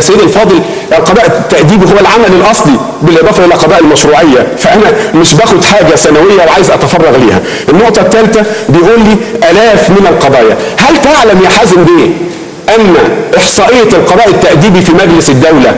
سيدي الفاضل القضاء التأديبي هو العمل الأصلي بالإضافة إلى قضاء المشروعية فأنا مش باخد حاجة سنوية وعايز أتفرغ ليها النقطة الثالثة بيقول لي آلاف من القضايا هل تعلم يا حازم بيه أن إحصائية القضاء التأديبي في مجلس الدولة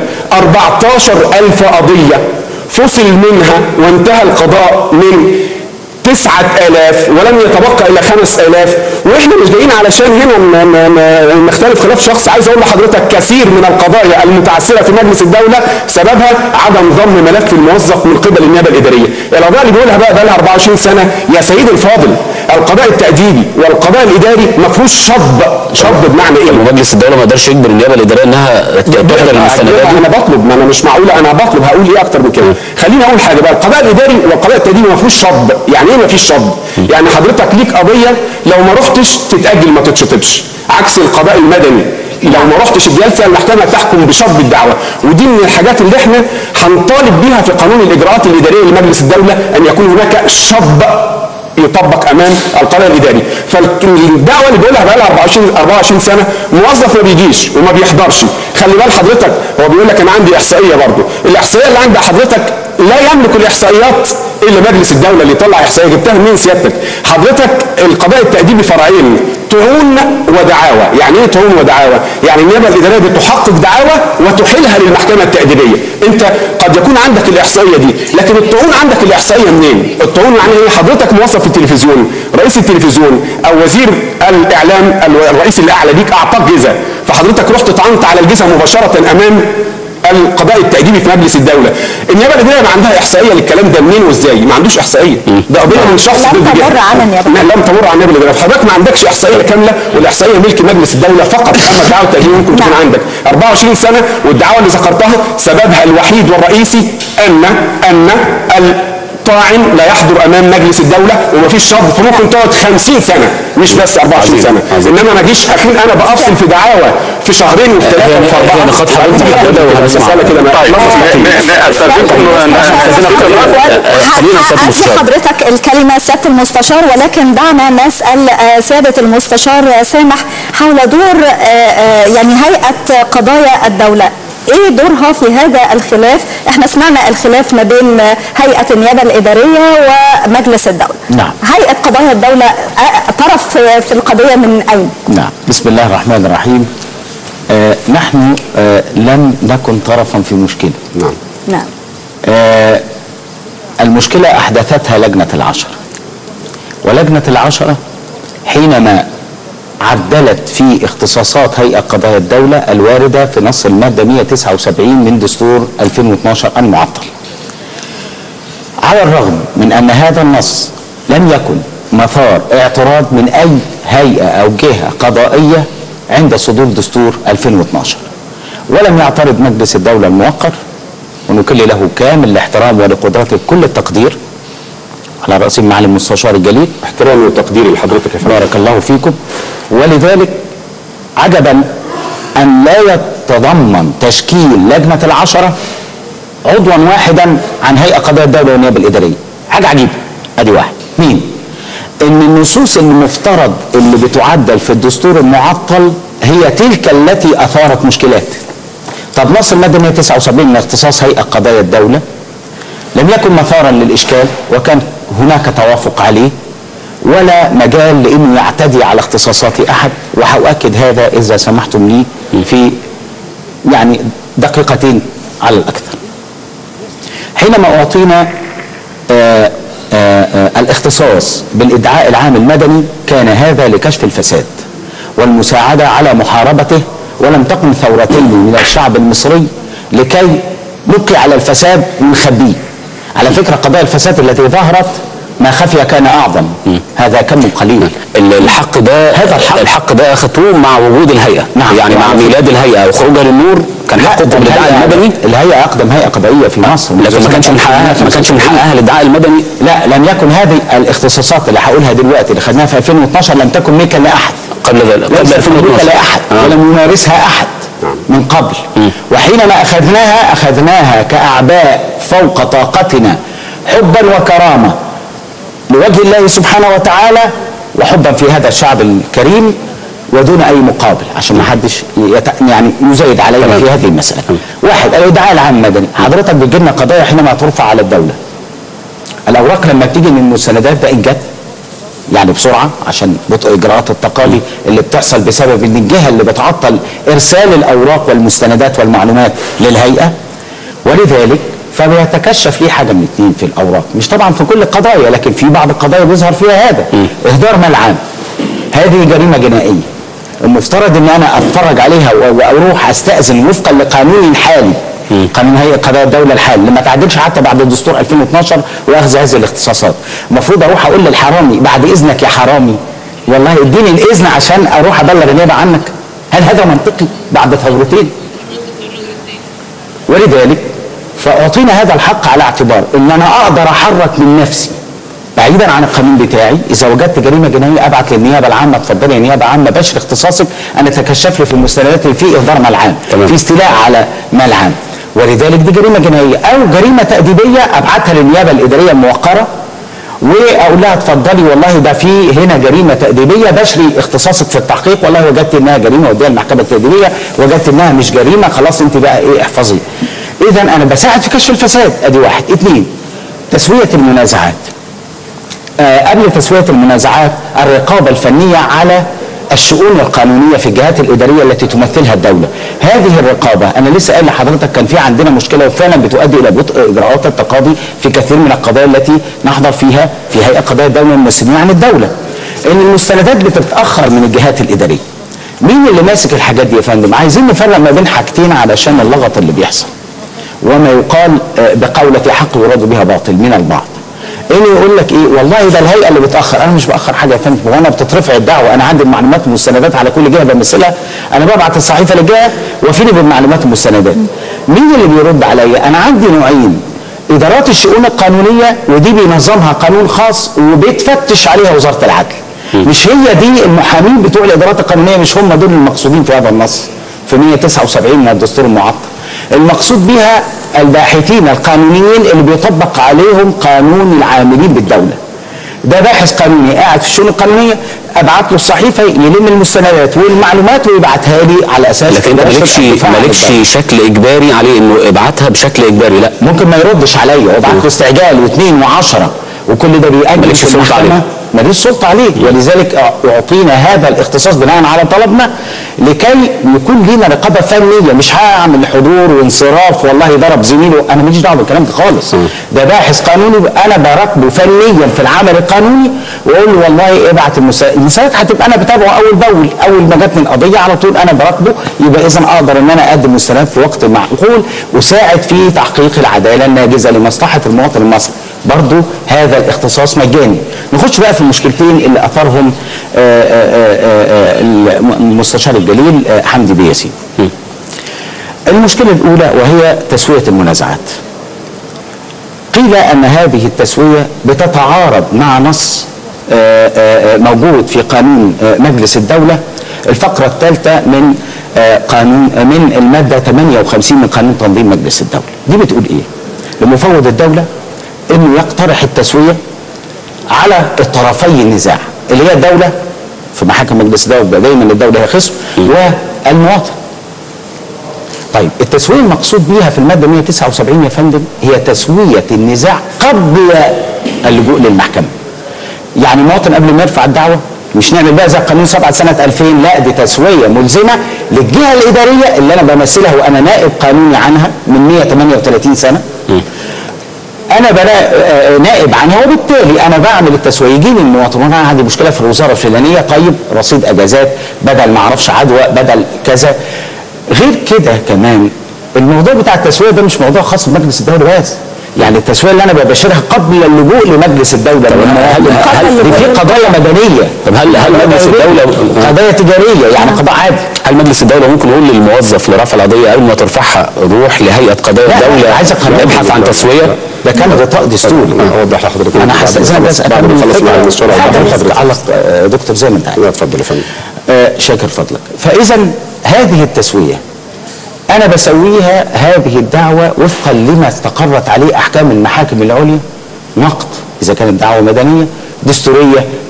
14 ألف قضية فصل منها وانتهى القضاء من تسعة آلاف ولم يتبقى إلى خمس آلاف وإحنا مش جايين علشان هنا ن- ن- ن- نختلف خلاف شخص عايز أقول لحضرتك كثير من القضايا المتعثرة في مجلس الدولة سببها عدم ضم ملف الموظف من قبل النيابة الإدارية القضايا اللي بيقولها بقى بقى لها 24 سنة يا سيدي الفاضل القضاء التأديبي والقضاء الإداري ما فيهوش شطب شطب بمعنى إيه؟ مجلس الدوله ما قدرش يجبر النيابه الاداريه انها تحضر المستندات دي انا بطلب ما انا مش معقول انا بطلب هقول ايه اكتر من كده خليني اقول حاجه بقى القضاء الاداري والقضاء التأديبي ما فيهوش شطب يعني ايه ما فيش شطب يعني حضرتك ليك قضيه لو ما رحتش تتاجل ما تتشطبش عكس القضاء المدني لو ما رحتش الجلسه المحكمه تحكم بشطب الدعوه ودي من الحاجات اللي احنا هنطالب بيها في قانون الاجراءات الاداريه لمجلس الدوله ان يكون هناك شطب يطبق امام القضاء الاداري فالدعوه اللي بيقولها بقى لها 24 24 سنه موظف ما بيجيش وما بيحضرش خلي بال حضرتك هو بيقول لك انا عندي احصائيه برضه الاحصائيه اللي عند حضرتك لا يملك الاحصائيات الا مجلس الدوله اللي يطلع احصائيه جبتها منين سيادتك حضرتك القضاء التاديبي فرعين طعون ودعاوى يعني ايه طعون ودعاوى يعني النيابه الاداريه بتحقق دعاوى وتحيلها للمحكمه التاديبيه انت قد يكون عندك الاحصائيه دي لكن الطعون عندك الاحصائيه منين الطعون يعني ايه حضرتك موظف في التلفزيون رئيس التلفزيون او وزير الاعلام الرئيس الاعلى ليك اعطاك جزء فحضرتك رحت طعنت على الجزء مباشره امام القضاء التأديبي في مجلس الدولة النيابة الإدارية ما عندها إحصائية للكلام ده منين وإزاي ما عندوش إحصائية ده قضية من شخص لم ضد تمر جهة. على النيابة لا، لم تمر على النيابة الإدارية فحضرتك ما عندكش إحصائية كاملة والإحصائية ملك مجلس الدولة فقط أما الدعوة التأديبية ممكن تكون نعم. عندك 24 سنة والدعوة اللي ذكرتها سببها الوحيد والرئيسي أن أن الطاعن لا يحضر امام مجلس الدوله ومفيش شرط فممكن تقعد 50 سنه مش بس 24 سنه انما ما اجيش اكون انا بافصل في دعاوى في شهرين وفي ثلاثه وفي اربعه هي نقاط حضرتك كده وهنسمع. مساله كده ما- طيب لا مستقيم. خلينا نستاذ هدي مستشار. حضرتك الكلمة سيادة المستشار ولكن دعنا نسأل آه، سيادة المستشار آه، سامح حول دور آه، آه، يعني هيئة قضايا الدولة ايه دورها في هذا الخلاف احنا سمعنا الخلاف ما بين آه، هيئة النيابة الإدارية ومجلس الدولة نعم. هيئة قضايا الدولة آه، طرف في- في القضية من أين؟ نعم بسم الله الرحمن الرحيم آه نحن آه لم نكن طرفا في مشكلة نعم نعم آه المشكلة أحدثتها لجنة العشرة ولجنة العشرة حينما عدلت في اختصاصات هيئة قضايا الدولة الواردة في نص المادة 179 من دستور 2012 المعطل على الرغم من أن هذا النص لم يكن مثار اعتراض من أي هيئة أو جهة قضائية عند صدور دستور 2012 ولم يعترض مجلس الدولة الموقر ونكل له كامل الاحترام ولقدرته كل التقدير على رأس معالي المستشار الجليل احترامي وتقديري لحضرتك يا فندم بارك الله فيكم ولذلك عجبا أن لا يتضمن تشكيل لجنة العشرة عضوا واحدا عن هيئة قضايا الدولة والنيابة الإدارية حاجة عجيبة أدي واحد مين إن النصوص المفترض اللي بتعدل في الدستور المعطل هي تلك التي أثارت مشكلات طب نص المادة 179 من اختصاص هيئة قضايا الدولة لم يكن مثارا للإشكال وكان هناك توافق عليه ولا مجال لأنه يعتدي على اختصاصات أحد وهؤكد هذا إذا سمحتم لي في يعني دقيقتين على الأكثر حينما أعطينا آه، آه، آه، الاختصاص بالإدعاء العام المدني كان هذا لكشف الفساد والمساعدة على محاربته ولم تكن ثورتين من الشعب المصري لكي نبقي على الفساد ونخبيه على فكرة قضايا الفساد التي ظهرت ما خفي كان أعظم هذا كم قليل ال- الحق ده هذا الحق. الحق ده اخذتوه مع وجود الهيئه نعم. يعني مع نعم. ميلاد الهيئه وخروجها للنور كان لا، حقكم ده بالادعاء الهيئة- المدني الهيئة أقدم هيئة قضائية في مصر لكن ما كانش من حقها ما كانش من حقها الادعاء المدني لا لم يكن هذه الاختصاصات اللي هقولها دلوقتي اللي خدناها في 2012 لم تكن ملكا لاحد قبل ذلك قبل ليست ملكا 2012 لاحد آه. ولم يمارسها احد من قبل وحينما اخذناها اخذناها كاعباء فوق طاقتنا حبا وكرامه لوجه الله سبحانه وتعالى وحبا في هذا الشعب الكريم ودون اي مقابل عشان ما حدش يت... يعني يزايد علينا في هذه المساله. واحد الادعاء العام مدني، حضرتك بتجي لنا قضايا حينما ترفع على الدوله. الاوراق لما بتيجي من المستندات ده انجت يعني بسرعه عشان بطء اجراءات التقاضي اللي بتحصل بسبب ان الجهه اللي بتعطل ارسال الاوراق والمستندات والمعلومات للهيئه ولذلك فبيتكشف ليه حاجه من اثنين في الاوراق مش طبعا في كل القضايا لكن في بعض القضايا بيظهر فيها هذا اهدار مال عام هذه جريمه جنائيه المفترض ان انا اتفرج عليها و- واروح استاذن وفقا لقانوني الحالي قانون هيئه قضايا الدوله الحالي اللي ما تعدلش حتى بعد الدستور 2012 واخذ هذه الاختصاصات المفروض اروح اقول للحرامي بعد اذنك يا حرامي والله اديني الاذن عشان اروح ابلغ النيابه عنك هل هذا منطقي بعد ثورتين ولذلك فاعطينا هذا الحق على اعتبار ان انا اقدر احرك من نفسي بعيدا عن القانون بتاعي اذا وجدت جريمه جنائيه ابعت للنيابه العامه اتفضلي يا نيابه عامه بشر اختصاصك انا تكشف لي في المستندات اللي في اهدار مال عام تمام. في استيلاء على مال عام ولذلك دي جريمه جنائيه او جريمه تاديبيه ابعتها للنيابه الاداريه الموقره واقول لها اتفضلي والله ده في هنا جريمه تاديبيه بشري اختصاصك في التحقيق والله وجدت انها جريمه وديها المحكمه التاديبيه وجدت انها مش جريمه خلاص انت بقى ايه احفظي اذا انا بساعد في كشف الفساد ادي واحد اثنين تسويه المنازعات آه، قبل تسوية المنازعات الرقابة الفنية على الشؤون القانونية في الجهات الإدارية التي تمثلها الدولة هذه الرقابة أنا لسه قايل لحضرتك كان في عندنا مشكلة وفعلا بتؤدي إلى بطء إجراءات التقاضي في كثير من القضايا التي نحضر فيها في هيئة قضايا الدولة الممثلين عن الدولة إن المستندات بتتأخر من الجهات الإدارية مين اللي ماسك الحاجات دي يا فندم عايزين نفرق ما بين حاجتين علشان اللغط اللي بيحصل وما يقال آه، بقولة حق يراد بها باطل من البعض اللي يقول لك ايه والله ده الهيئه اللي بتاخر انا مش باخر حاجه يا فندم وانا بتترفع الدعوه انا عندي المعلومات والمستندات على كل جهه بمثلها انا ببعت الصحيفه للجهه وافيني بالمعلومات والمستندات مين اللي بيرد عليا انا عندي نوعين ادارات الشؤون القانونيه ودي بينظمها قانون خاص وبيتفتش عليها وزاره العدل مش هي دي المحامين بتوع الادارات القانونيه مش هم دول المقصودين في هذا النص في 179 من الدستور المعطل المقصود بها الباحثين القانونيين اللي بيطبق عليهم قانون العاملين بالدوله ده باحث قانوني قاعد في الشؤون القانونيه ابعت له الصحيفه يلم المستندات والمعلومات ويبعتها لي على اساس لكن انت إدارة مالكش الدفاع عن مالكش الدولة. شكل اجباري عليه انه ابعتها بشكل اجباري لا ممكن ما يردش عليا وابعت له استعجال واثنين وعشرة وكل ده بيأجل مالكش في سلطة المحكمة. عليه. ماليش سلطة عليه ولذلك أعطينا هذا الاختصاص بناء على طلبنا لكي يكون لنا رقابة فنية مش هعمل حضور وانصراف والله ضرب زميله أنا ماليش دعوة بالكلام ده خالص ده باحث قانوني أنا براقبه فنيا في العمل القانوني وأقول له والله ابعت المسا- المساعدات هتبقى أنا بتابعه أول بأول أول ما جاتني القضية على طول أنا براقبه يبقى إذا أقدر إن أنا أقدم مستندات في وقت معقول وساعد في تحقيق العدالة الناجزة لمصلحة المواطن المصري برضو هذا الاختصاص مجاني نخش بقى في المشكلتين اللي اثرهم آه، آه، آه، آه، المستشار الجليل آه، حمدي بيه ياسين المشكله الاولى وهي تسويه المنازعات قيل ان هذه التسويه بتتعارض مع نص آه، آه، آه، موجود في قانون آه، مجلس الدوله الفقره الثالثه من آه، قانون آه، من الماده 58 من قانون تنظيم مجلس الدوله دي بتقول ايه لمفوض الدوله انه يقترح التسويه على الطرفي النزاع اللي هي الدوله في محاكم مجلس الدوله بيبقى دايما الدوله هي خصم والمواطن طيب التسويه المقصود بيها في الماده 179 يا فندم هي تسويه النزاع قبل اللجوء للمحكمه يعني المواطن قبل ما يرفع الدعوه مش نعمل بقى زي قانون 7 سنه 2000 لا دي تسويه ملزمه للجهه الاداريه اللي انا بمثلها وانا نائب قانوني عنها من 138 سنه انا بلا آه، نائب عنها وبالتالي انا بعمل التسويه يجي لي المواطن وانا عندي مشكله في الوزاره الفلانيه طيب رصيد اجازات بدل ما اعرفش عدوى بدل كذا غير كده كمان الموضوع بتاع التسويه ده مش موضوع خاص بمجلس الدوله بس يعني التسويه اللي انا بباشرها قبل اللجوء لمجلس الدوله لأن هل- هل دي في قضايا مدنيه طب هل هل مجلس الدوله قضايا تجاريه يعني قضاء عادي هل مجلس الدوله ممكن يقول للموظف لرفع القضيه قبل ما ترفعها روح لهيئه قضايا لا، الدوله عايز قانون. ابحث عن تسويه ده كان غطاء دستوري اوضح لحضرتك انا هستاذنك بس بعد ما نخلص مع المستشار اتفضل حضرتك علق آه، دكتور زي ما انت عايز لا، اتفضل يا فندم آه، شاكر فضلك فاذا هذه التسويه انا بسويها هذه الدعوه وفقا لما استقرت عليه احكام المحاكم العليا نقد اذا كانت دعوه مدنيه دستوريه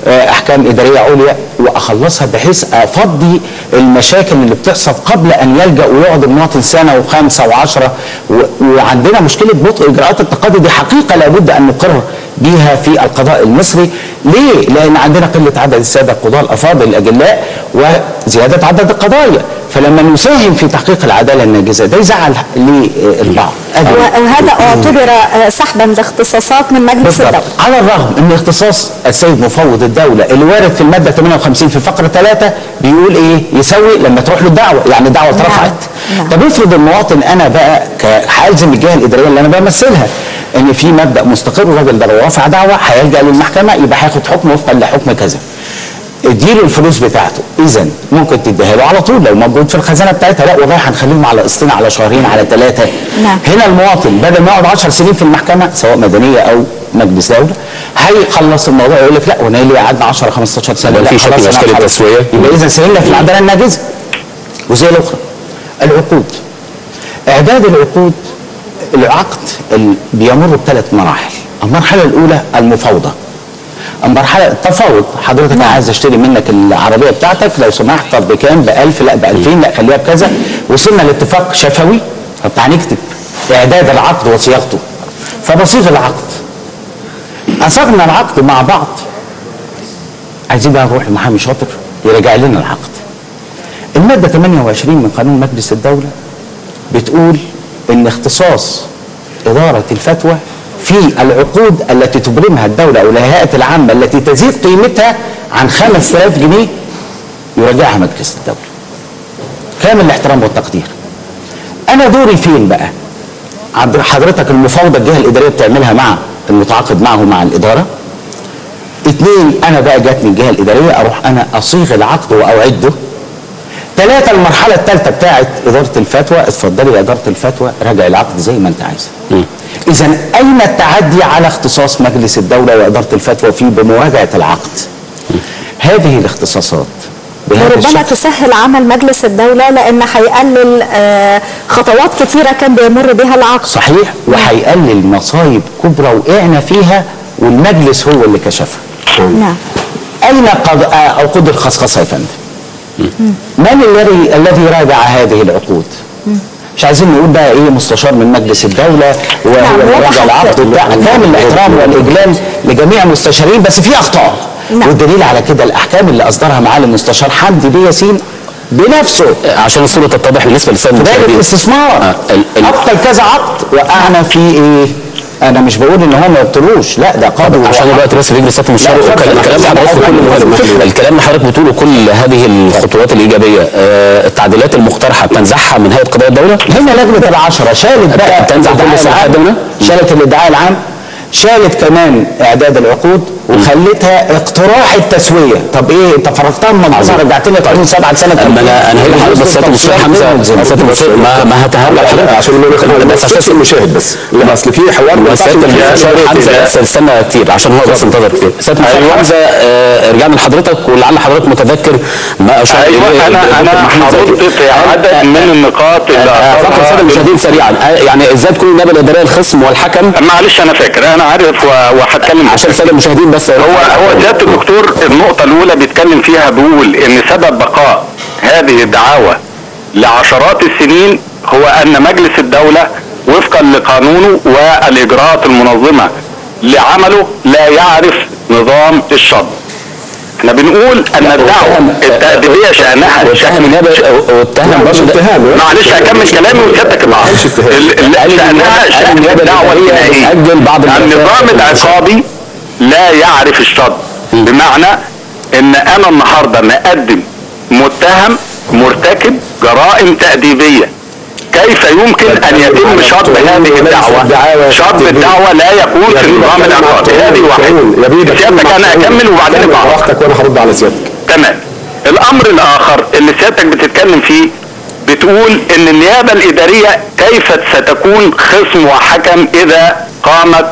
آه، احكام اداريه عليا واخلصها بحيث افضي المشاكل اللي بتحصل قبل ان يلجا ويقعد المواطن سنه وخمسه وعشره و- وعندنا مشكله بطء اجراءات التقاضي دي حقيقه لابد ان نقر بيها في القضاء المصري ليه؟ لان عندنا قله عدد الساده القضاه الافاضل الاجلاء وزياده عدد القضايا فلما نساهم في تحقيق العداله الناجزه ده يزعل للبعض أدري. و- وهذا اعتبر آه، سحبا لاختصاصات من مجلس بالضبط الدولة على الرغم ان اختصاص السيد مفوض الدوله اللي وارد في الماده 58 في فقره 3 بيقول ايه يسوي لما تروح له الدعوه يعني الدعوه نعم. اترفعت نعم. طب افرض المواطن انا بقى ك- هلزم الجهه الاداريه اللي انا بمثلها ان في مبدا مستقر الراجل ده لو رفع دعوه هيلجا للمحكمه يبقى هياخد حكم وفقا لحكم كذا اديله الفلوس بتاعته اذا ممكن تديها له على طول لو موجود في الخزانه بتاعتها لا والله هنخليهم على قسطين على شهرين على ثلاثه نعم. هنا المواطن بدل ما يقعد 10 سنين في المحكمه سواء مدنيه او مجلس دوله هيخلص الموضوع يقول لك لا وانا ليه قعدنا 10 15 سنه يبقى لا في شكل خلاص من أنا أشكال هخلص. التسوية. يبقى اذا سهلنا في العداله الناجزه وزي الاخرى العقود اعداد العقود العقد ال- بيمر بثلاث مراحل المرحله الاولى المفاوضه المرحله التفاوض حضرتك انا عايز اشتري منك العربيه بتاعتك لو سمحت طب بكام ب 1000 لا ب 2000 لا خليها بكذا وصلنا لاتفاق شفوي طب تعالى نكتب اعداد العقد وصياغته فبصيغ العقد اصغنا العقد مع بعض عايزين بقى نروح لمحامي شاطر يراجع لنا العقد الماده 28 من قانون مجلس الدوله بتقول ان اختصاص اداره الفتوى في العقود التي تبرمها الدوله او الهيئات العامه التي تزيد قيمتها عن 5000 جنيه يراجعها مجلس الدوله. كامل الاحترام والتقدير. انا دوري فين بقى؟ عند حضرتك المفاوضه الجهه الاداريه بتعملها مع المتعاقد معه مع الاداره. اثنين انا بقى جاتني الجهه الاداريه اروح انا اصيغ العقد واوعده ثلاثة المرحلة الثالثة بتاعت إدارة الفتوى اتفضلي يا إدارة الفتوى راجع العقد زي ما أنت عايزة. إذا أين التعدي على اختصاص مجلس الدولة وإدارة الفتوى في بمراجعة العقد؟ هذه الاختصاصات بهذا وربما الشكل تسهل عمل مجلس الدولة لأن هيقلل آه، خطوات كتيرة كان بيمر بها العقد صحيح وهيقلل مصايب كبرى وقعنا فيها والمجلس هو اللي كشفها. نعم أين قض... عقود الخصخصة يا فندم؟ من الذي الذي راجع هذه العقود؟ مش عايزين نقول بقى ايه مستشار من مجلس الدوله وهو نعم، اللي راجع وضحت. العقد بتاع كامل الاحترام والاجلال لجميع المستشارين بس في اخطاء نعم. والدليل على كده الاحكام اللي اصدرها معالي المستشار حمدي بيه ياسين بنفسه عشان الصوره تتضح بالنسبه للساده في دائره المشاهدين الاستثمار آه، ال- ال- ابطل كذا عقد وقعنا في ايه؟ انا مش بقول ان هو ما يبطلوش لا ده قاضي عشان الوقت بس بيجري سياده المستشار لا، اتفضل. الكلام اللي حضرتك اتفضل. كل اتفضل. الكلام اللي حضرتك بتقوله كل هذه الخطوات الايجابيه آه، التعديلات المقترحه بتنزعها من هيئه قضاء الدوله هنا لجنه العشره شالت بقى تنزع كل الادعاء الصلاحيات العام دي شالت الادعاء العام شالت كمان اعداد العقود وخلتها اقتراح التسويه طب ايه انت فرضتها من منظومه رجعت لي قانون 7 سنه اما انا انا هنا حضرتك بس سياده المستشار حمزه سياده المستشار ما ما هتهرب حضرتك عشان ما بس عشان نخسرش المشاهد بس لا اصل في حوار ما بس ينفعش سياده المستشار المشاهد حمزه يتابع. بس استنى كتير عشان هو بس انتظر كتير سياده المستشار حمزه آه، رجعنا لحضرتك ولعل حضرتك متذكر ما اشار ايوه إليه انا الدكتور انا محمود زكي. حضرت في عدد من النقاط اللي فقط أثرها ساده المشاهدين سريعا آه، يعني ازاي تكون النيابه الاداريه الخصم والحكم معلش انا فاكر انا عارف و- وهتكلم عشان الساده المشاهدين بس هو هو سياده الدكتور النقطه الاولى بيتكلم فيها بيقول ان سبب بقاء هذه الدعاوى لعشرات السنين هو ان مجلس الدوله وفقا لقانونه والاجراءات المنظمه لعمله لا يعرف نظام الشط احنا بنقول ان الدعوه التأديبية شأنها واتهم شأن النيابه واتهم برضه اتهام معلش هكمل كلامي وسيادتك العصر شأنها شأن الدعوة الجنائية أجل بعض الملفات النظام العقابي لا يعرف الشط بمعنى ان انا النهارده مقدم متهم مرتكب جرائم تأديبية كيف يمكن ان يتم شطب هذه الدعوة شطب الدعوة لا يكون في النظام العقابي هذه واحدة سيادتك انا اكمل وبعدين ابقى أعرف. براحتك وانا هرد على سيادتك تمام الامر الاخر اللي سيادتك بتتكلم فيه بتقول ان النيابة الادارية كيف ستكون خصم وحكم اذا قامت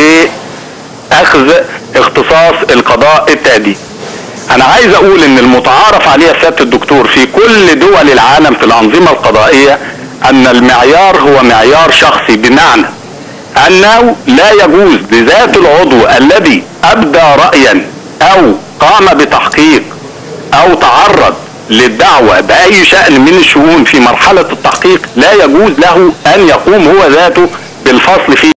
باخذ اختصاص القضاء التأديبي انا عايز اقول ان المتعارف عليه يا سيادة الدكتور في كل دول العالم في الانظمة القضائية ان المعيار هو معيار شخصي بمعنى انه لا يجوز لذات العضو الذي ابدى رأيا او قام بتحقيق او تعرض للدعوة بأي شأن من الشؤون في مرحلة التحقيق لا يجوز له أن يقوم هو ذاته بالفصل فيه